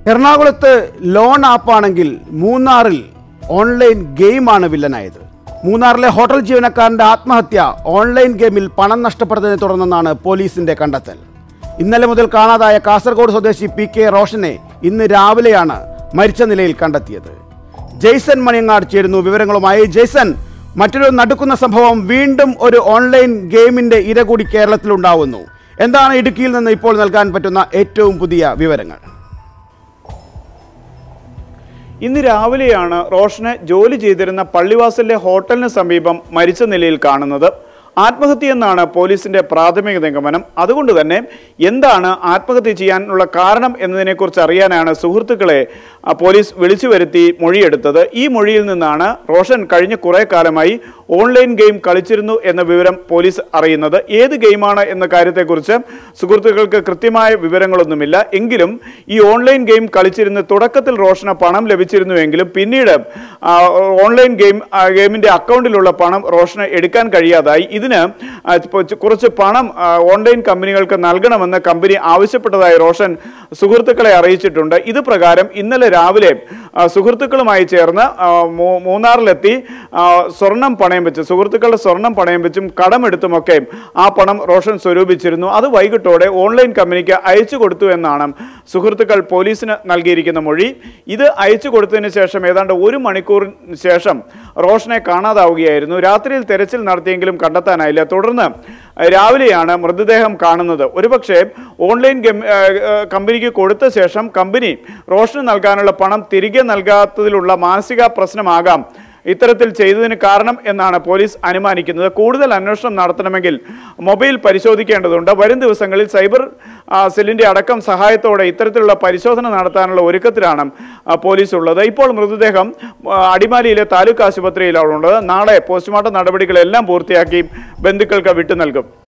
എറണാകുളത്ത് ലോൺ ആപ്പാണെങ്കിൽ മൂന്നാറിൽ ഓൺലൈൻ ഗെയിമാണ് വില്ലനായത് മൂന്നാറിലെ ഹോട്ടൽ ജീവനക്കാരന്റെ ആത്മഹത്യ ഓൺലൈൻ ഗെയിമിൽ പണം നഷ്ടപ്പെട്ടതിനെ തുടർന്നെന്നാണ് പോലീസിന്റെ കണ്ടെത്തൽ ഇന്നലെ മുതൽ കാണാതായ കാസർഗോഡ് സ്വദേശി പി കെ റോഷനെ ഇന്ന് രാവിലെയാണ് മരിച്ച നിലയിൽ കണ്ടെത്തിയത് ജെയ്സൺ മണിയങ്ങാട് ചേരുന്നു വിവരങ്ങളുമായി ജെയ്സൺ മറ്റൊരു നടുക്കുന്ന സംഭവം വീണ്ടും ഒരു ഓൺലൈൻ ഗെയിമിന്റെ ഇര കൂടി കേരളത്തിലുണ്ടാവുന്നു എന്താണ് ഇടുക്കിയിൽ നിന്ന് ഇപ്പോൾ നൽകാൻ പറ്റുന്ന ഏറ്റവും പുതിയ വിവരങ്ങൾ ഇന്ന് രാവിലെയാണ് റോഷന് ജോലി ചെയ്തിരുന്ന പള്ളിവാസലിലെ ഹോട്ടലിന് സമീപം മരിച്ച നിലയിൽ കാണുന്നത് ആത്മഹത്യയെന്നാണ് പോലീസിന്റെ പ്രാഥമിക നിഗമനം അതുകൊണ്ട് തന്നെ എന്താണ് ആത്മഹത്യ ചെയ്യാനുള്ള കാരണം എന്നതിനെക്കുറിച്ച് അറിയാനാണ് സുഹൃത്തുക്കളെ ആ, പോലീസ് വിളിച്ചു വരുത്തി മൊഴിയെടുത്തത് ഈ മൊഴിയിൽ നിന്നാണ് റോഷൻ കഴിഞ്ഞ കുറെ കാലമായി ഓൺലൈൻ ഗെയിം കളിച്ചിരുന്നു എന്ന വിവരം പോലീസ് അറിയുന്നത് ഏത് ഗെയിമാണ് എന്ന കാര്യത്തെക്കുറിച്ച് സുഹൃത്തുക്കൾക്ക് കൃത്യമായ വിവരങ്ങളൊന്നുമില്ല എങ്കിലും ഈ ഓൺലൈൻ ഗെയിം കളിച്ചിരുന്ന തുടക്കത്തിൽ റോഷന് പണം ലഭിച്ചിരുന്നുവെങ്കിലും പിന്നീട് ആ, ഓൺലൈൻ ഗെയിം ആ, ഗെയിമിന്റെ അക്കൗണ്ടിലുള്ള പണം റോഷന് എടുക്കാൻ കഴിയാതായി ഇതിന് ആ, ഇപ്പൊ ചു- കുറച്ച് പണം ആ, ഓൺലൈൻ കമ്പനികൾക്ക് നൽകണമെന്ന് കമ്പനി ആവശ്യപ്പെട്ടതായി റോഷൻ സുഹൃത്തുക്കളെ അറിയിച്ചിട്ടുണ്ട് ഇത് പ്രകാരം ഇന്നലെ രാവിലെ ആ, സുഹൃത്തുക്കളുമായി ചേർന്ന് ആ, മൂ- മൂന്നാറിലെത്തി ആ, സ്വർണം പണയം വെച്ച് സുഹൃത്തുക്കളുടെ സ്വർണം പണയം വെച്ചും കടമെടുത്തുമൊക്കെ ആ പണം റോഷൻ സ്വരൂപിച്ചിരുന്നു അത് വൈകിട്ടോടെ ഓൺലൈൻ കമ്പനിക്ക് അയച്ചു കൊടുത്തു എന്നാണ് സുഹൃത്തുക്കൾ പോലീസിന് നൽകിയിരിക്കുന്ന മൊഴി ഇത് അയച്ചു കൊടുത്തതിന് ശേഷം ഏതാണ്ട് ഒരു മണിക്കൂറിന് ശേഷം റോഷനെ കാണാതാവുകയായിരുന്നു രാത്രിയിൽ തെരച്ചിൽ നടത്തിയെങ്കിലും കണ്ടെത്താനായില്ല തുടർന്ന് രാവിലെയാണ് മൃതദേഹം കാണുന്നത് ഒരുപക്ഷെ ഓൺലൈൻ ഗെയിം ആ, ആ, കമ്പനിക്ക് കൊടുത്ത ശേഷം കമ്പനി റോഷന് നൽകാനുള്ള പണം തിരികെ നൽകാത്തതിലുള്ള മാനസിക പ്രശ്നമാകാം ഇത്തരത്തിൽ ചെയ്തതിന് കാരണം എന്നാണ് പോലീസ് അനുമാനിക്കുന്നത് കൂടുതൽ അന്വേഷണം നടത്തണമെങ്കിൽ മൊബൈൽ പരിശോധിക്കേണ്ടതുണ്ട് വരും ദിവസങ്ങളിൽ സൈബർ ആ, സെല്ലിന്റെ അടക്കം സഹായത്തോടെ ഇത്തരത്തിലുള്ള പരിശോധന നടത്താനുള്ള ഒരുക്കത്തിലാണ് ആ, പോലീസ് ഉള്ളത് ഇപ്പോൾ മൃതദേഹം ആ, അടിമാലിയിലെ താലൂക്ക് ആശുപത്രിയിലാണ് ഉള്ളത് നാളെ പോസ്റ്റ്മോർട്ടം നടപടികളെല്ലാം പൂർത്തിയാക്കി ബന്ധുക്കൾക്ക് വിട്ടു നൽകും